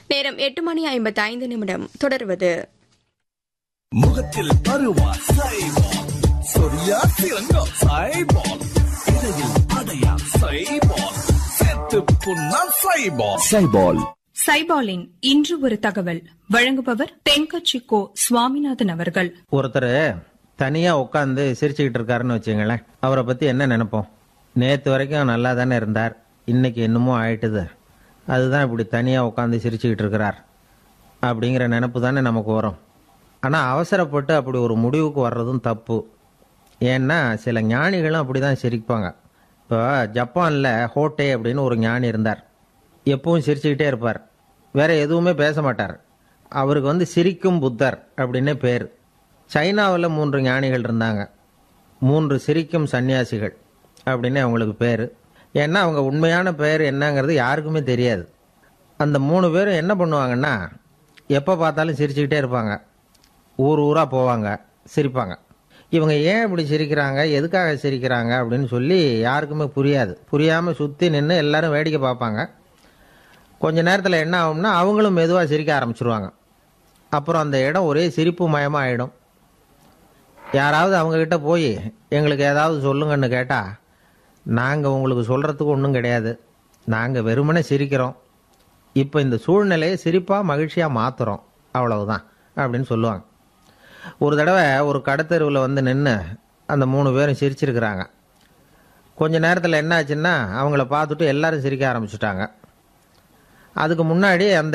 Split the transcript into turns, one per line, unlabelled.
நேரம் எட்டு மணி ஐம்பத்தி ஐந்து நிமிடம் தொடர்வது
முகத்தில் பருவா சைபால் சொரியா சிறங்கோ சைபால் இடையில் அடையா சைபால் செத்து புண்ணா சைபால் சைபால்
சைபாலின் இன்று ஒரு தகவல் வழங்குபவர் தென்கட்சி கோ சுவாமிநாதன் அவர்கள்
ஒருத்தர் தனியா உட்காந்து சிரிச்சுக்கிட்டு இருக்காருன்னு வச்சுங்களேன் அவரை பத்தி என்ன நினைப்போம் நேத்து வரைக்கும் நல்லா தானே இருந்தார் இன்னைக்கு என்னமோ ஆயிட்டுது அதுதான் இப்படி தனியா உட்காந்து சிரிச்சுக்கிட்டு இருக்கிறார் அப்படிங்கிற நினப்பு தானே நமக்கு வரும் ஆனா அவசரப்பட்டு அப்படி ஒரு முடிவுக்கு வர்றதும் தப்பு ஏன்னா சில ஞானிகளும் அப்படிதான் சிரிப்பாங்க இப்போ ஜப்பான்ல ஹோட்டே அப்படின்னு ஒரு ஞானி இருந்தார் எப்பவும் சிரிச்சுக்கிட்டே இருப்பார் வேற எதுவுமே பேச மாட்டார் அவருக்கு வந்து சிரிக்கும் புத்தர் அப்படின்னே பேர் சைனாவில் மூன்று ஞானிகள் இருந்தாங்க மூன்று சிரிக்கும் சன்னியாசிகள் அப்படின்னு அவங்களுக்கு பேர் ஏன்னா அவங்க உண்மையான பெயர் என்னங்கிறது யாருக்குமே தெரியாது அந்த மூணு பேரும் என்ன பண்ணுவாங்கன்னா எப்போ பார்த்தாலும் சிரிச்சுக்கிட்டே இருப்பாங்க ஊர் ஊராக போவாங்க சிரிப்பாங்க இவங்க ஏன் இப்படி சிரிக்கிறாங்க எதுக்காக சிரிக்கிறாங்க அப்படின்னு சொல்லி யாருக்குமே புரியாது புரியாமல் சுற்றி நின்று எல்லாரும் வேடிக்கை பார்ப்பாங்க கொஞ்ச நேரத்தில் என்ன ஆகும்னா அவங்களும் மெதுவாக சிரிக்க ஆரம்பிச்சிருவாங்க அப்புறம் அந்த இடம் ஒரே சிரிப்பு மயமாக ஆகிடும் யாராவது அவங்கக்கிட்ட போய் எங்களுக்கு ஏதாவது சொல்லுங்கன்னு கேட்டால் நாங்கள் உங்களுக்கு சொல்கிறதுக்கு ஒன்றும் கிடையாது நாங்கள் வெறுமனே சிரிக்கிறோம் இப்போ இந்த சூழ்நிலையை சிரிப்பாக மகிழ்ச்சியாக மாற்றுறோம் அவ்வளவுதான் அப்படின்னு சொல்லுவாங்க ஒரு தடவை ஒரு கடத்தெருவில் வந்து நின்று அந்த மூணு பேரும் சிரிச்சிருக்கிறாங்க கொஞ்ச நேரத்தில் என்ன ஆச்சுன்னா அவங்கள பார்த்துட்டு எல்லாரும் சிரிக்க ஆரம்பிச்சிட்டாங்க அதுக்கு முன்னாடி அந்த